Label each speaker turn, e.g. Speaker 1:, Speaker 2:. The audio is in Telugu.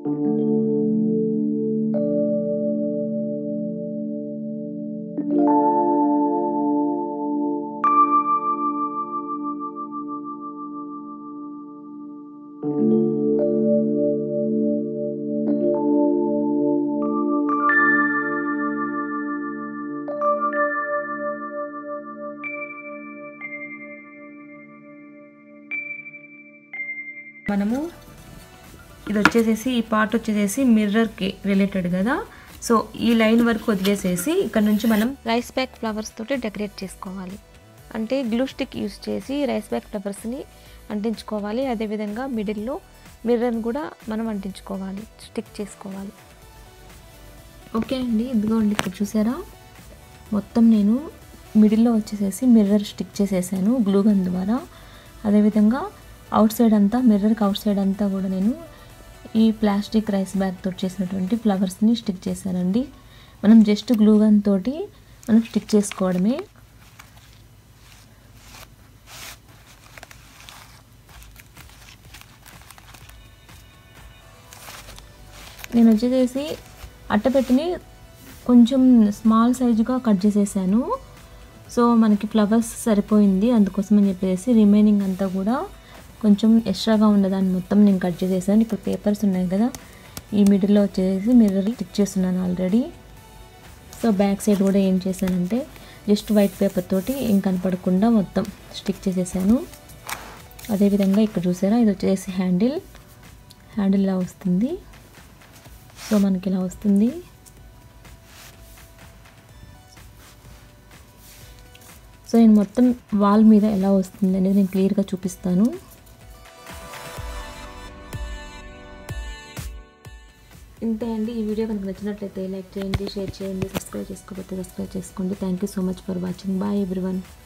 Speaker 1: మనము ఇది వచ్చేసేసి ఈ పార్ట్ వచ్చేసేసి మిర్రర్కి రిలేటెడ్ కదా సో ఈ లైన్ వరకు వదిలేసేసి ఇక్కడ నుంచి మనం
Speaker 2: రైస్ బ్యాగ్ ఫ్లవర్స్ తోటి డెకరేట్ చేసుకోవాలి అంటే గ్లూ స్టిక్ యూస్ చేసి రైస్ బ్యాగ్ ఫ్లవర్స్ని అంటించుకోవాలి అదేవిధంగా మిడిల్లో మిర్రర్ని కూడా మనం అంటించుకోవాలి స్టిక్ చేసుకోవాలి
Speaker 1: ఓకే అండి ఇదిగోండి ఇక్కడ చూసారా మొత్తం నేను మిడిల్లో వచ్చేసేసి మిర్రర్ స్టిక్ చేసేసాను గ్లూ గన్ ద్వారా అదేవిధంగా అవుట్ సైడ్ అంతా మిర్రర్కి అవుట్ సైడ్ అంతా కూడా నేను ఈ ప్లాస్టిక్ రైస్ బ్యాగ్ తోటి చేసినటువంటి ఫ్లవర్స్ని స్టిక్ చేశానండి మనం జస్ట్ గ్లూ గన్ తోటి మనం స్టిక్ చేసుకోవడమే నేను వచ్చేసేసి అట్టపెట్టిని కొంచెం స్మాల్ సైజుగా కట్ చేసేసాను సో మనకి ఫ్లవర్స్ సరిపోయింది అందుకోసం అని చెప్పేసి రిమైనింగ్ అంతా కూడా కొంచెం ఎక్స్ట్రాగా ఉన్నదాన్ని మొత్తం నేను కట్ చేసేసాను ఇప్పుడు పేపర్స్ ఉన్నాయి కదా ఈ మిడిల్లో వచ్చేసి మిర్రర్ స్టిక్ చేస్తున్నాను ఆల్రెడీ సో బ్యాక్ సైడ్ కూడా ఏం చేశానంటే జస్ట్ వైట్ పేపర్ తోటి ఏం కనపడకుండా మొత్తం స్టిక్ చేసేసాను అదేవిధంగా ఇక్కడ చూసారా ఇది వచ్చేసి హ్యాండిల్ హ్యాండిల్ ఇలా వస్తుంది సో మనకి ఇలా వస్తుంది సో నేను మొత్తం వాల్ మీద ఎలా వస్తుంది అనేది నేను క్లియర్గా చూపిస్తాను ఇంతే అండి ఈ వీడియో కనుక నచ్చినట్లయితే లైక్ చేయండి షేర్ చేయండి సబ్స్క్రైబ్ చేసుకోకపోతే సబ్స్క్రైబ్ చేసుకోండి thank you so much for watching bye everyone